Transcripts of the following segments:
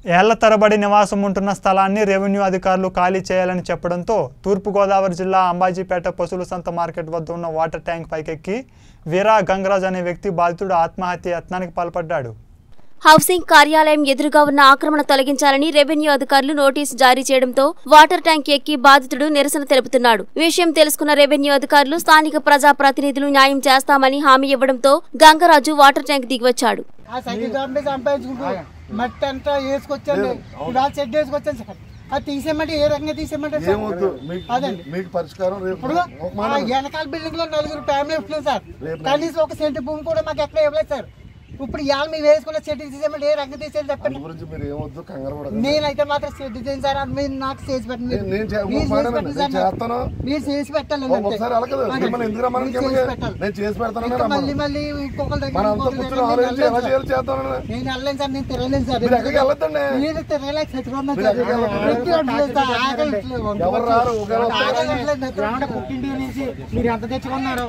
ఏళ్ల తరబడి నివాసం ఉంటున్న స్థలాన్ని రెవెన్యూ అధికారులు ఖాళీ చేయాలని చెప్పడంతో తూర్పుగోదావరి జిల్లా అంబాజీపేట పశువుల సంత మార్కెట్ వద్ద ఉన్న వాటర్ ట్యాంక్ పైకెక్కి వీరా గంగరాజ్ అనే వ్యక్తి బాధితుడు ఆత్మహత్య యత్నానికి పాల్పడ్డాడు హౌసింగ్ కార్యాలయం ఎదురుగా ఉన్న ఆక్రమణ తొలగించాలని రెవెన్యూ అధికారులు నోటీసు జారీ చేయడంతో వాటర్ ట్యాంక్ ఎక్కి బాధితుడు నిరసన తెలుపుతున్నాడు విషయం తెలుసుకున్న రెవెన్యూ అధికారులు స్థానిక ప్రజాప్రతినిధులు న్యాయం చేస్తామని హామీ ఇవ్వడంతో గంగరాజు వాటర్ ట్యాంక్ దిగివచ్చాడు ఆ సైకిల్ కంపెనీ సంపాదించుకుంటూ మట్టి అంతా వేసుకొచ్చాను ఇప్పుడు ఆ చెడ్డ వేసుకొచ్చాను సార్ అది తీసేయమంటే ఏ రకంగా తీసేయమంటారు సార్ ఏమొద్దు మీకు అదండి. మీకు పరిష్కారం రేపు ఇప్పుడు ఒక మాట ఆ వెనకాల బిల్డింగ్ లో నలుగురు ఫ్యామిలీ వస్తుంది సార్ రేపు కనీసం ఒక సెంటు భూమి కూడా మాకు ఎక్కడ ఇవ్వలేదు సార్ ఇప్పుడు ఇవాళ మేము వేసుకున్న చెట్టు తీసేయమంటే ఏ రకంగా తీసేయాలి చెప్పండి అందు గురించి మీరు ఏమొద్దు కంగారు పడకండి. నేనైతే మాత్రం చెట్టు తీయండి సార్ అది మీరు నాకు చేసి పెట్టండి నేను- నేను చే- మీరు ఒక మాట చేసి వినండి. పెట్టండి నేను సార్ చేస్తాను. మీరు చేసి పెట్టాలి ఒక- అంతే. ఒకసారి అలాగదు అదే. మిమ్మల్ని ఎందుకు రమ్మని మీరు చేసి పెట్టాలి. నేను చేసి పెడతానని ఇంకా మళ్ళీ రమ్మను. మళ్ళీ ఇంకొకరి దగ్గర మన అంతా ఇంకొకరి కూర్చొని దగ్గర ఆలోచించి నేను ఎలా వెళ్ళను చేయాలి చేస్తానని సార్. నేను వెళ్ళలేను సార్ నేను తిరగలేను సార్ మీరు ఎక్కడికి వెళ్ళొద్దండి నేను తిరగలేక చచ్చిపోతున్నాను మీరు సార్. ఎక్కడికి వెళ్ళొద్దు. ప్రతి ఒక్కరు సార్, ఆకలి ఇట్లా ఎవరు రారు ఒకవేళ వస్తే ఆకలి ఇట్లా నిద్ర పుట్టింటి నుంచి మీరు ఎంత తెచ్చుకున్నారు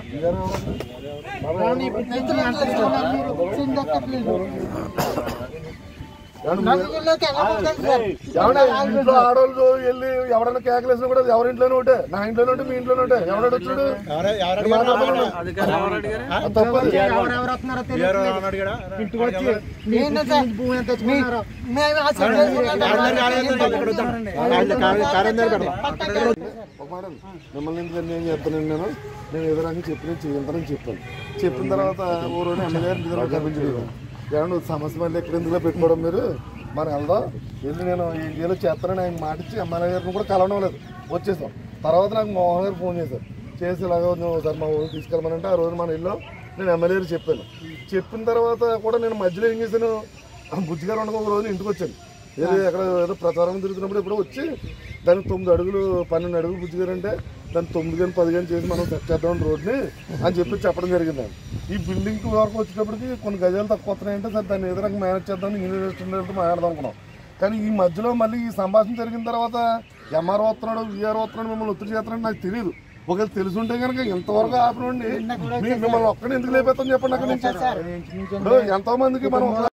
ఏమండి, నలుగురిలోకి వెళ్ళకూడదండి సార్. ఏమండి, ఇంట్లో ఆడవాళ్ళు వెళ్ళి ఎవరైనా కేకలేసినా కూడా ఎవరి ఇంట్లోనే ఉంటే నా ఇంట్లోనే ఉంటే మీ ఇంట్లోనే ఉంటే ఎవడు వచ్చాడు తప్పదు ఎవరెవరు వస్తున్నారో తెలియదు. ఇంటికి వచ్చి ఏంటో సార్, మీ- మేము ఆ చెట్టు వేసుకున్నాం. ఒక మాట అండి. మిమ్మల్ని ఎందుకు నేను చెప్తాను నేను నేను ఏదో రకంగా చెప్పిన చేయంతానని చెప్పాను చెప్పిన తర్వాత ఓ రోజు ఎమ్మెల్యే గారు నిద్ర కనిపించలేదు ఏమన్నా సమస్య మళ్ళీ ఎక్కడ ఎందులో పెట్టుకోవడం మీరు మనం వెళ్దాం వెళ్ళి నేను ఏం చేయాలో చేస్తానని ఆయన మాట ఇచ్చి ఎమ్మెల్యే గారిని కూడా కలవడం లేదు వచ్చేసాం తర్వాత నాకు మోహన్ గారు ఫోన్ చేశారు చేసి ఇలాగ నువ్వు సార్ మా ఊరికి తీసుకెళ్ళమనంటే ఆ రోజు మన ఇల్లు నేను ఎమ్మెల్యే గారికి చెప్పాను చెప్పిన తర్వాత కూడా నేను మధ్యలో ఏం చేశాను ఆ బుజ్జి గారు ఉండగా ఒక రోజు ఇంటికి వచ్చాను ఏదో ఎక్కడ ఏదో ప్రచారం తిరుగుతున్నప్పుడు ఇప్పుడు వచ్చి దానికి తొమ్మిది అడుగులు పన్నెండు అడుగులు బుజ్జి గారు అంటే దాన్ని తొమ్మిది కానీ పది కానీ చేసి మనం సెట్ చేద్దాం రోడ్ని అని చెప్పి చెప్పడం జరిగింది ఈ బిల్డింగ్ వరకు వచ్చేటప్పటికి కొన్ని గజాలు తక్కువ వస్తున్నాయంటే సార్ దాన్ని ఏదో రకంగా మేనేజ్ చేద్దాం యూనివర్సిటీ మాట్లాడదాం అనుకున్నాం కానీ ఈ మధ్యలో మళ్ళీ ఈ సంభాషణ జరిగిన తర్వాత ఎంఆర్ వస్తున్నాడు విఆర్ వస్తున్నాడు మిమ్మల్ని ఒత్తిడి చేస్తున్నాడు నాకు తెలియదు ఒకవేళ తెలుసుంటే కనుక ఇంతవరకు ఆపినండి మిమ్మల్ని ఒక్కడే ఎందుకు లేపేస్తాం చెప్పండి అక్కడ నుంచి ఇప్పుడు ఎంతో మందికి మనం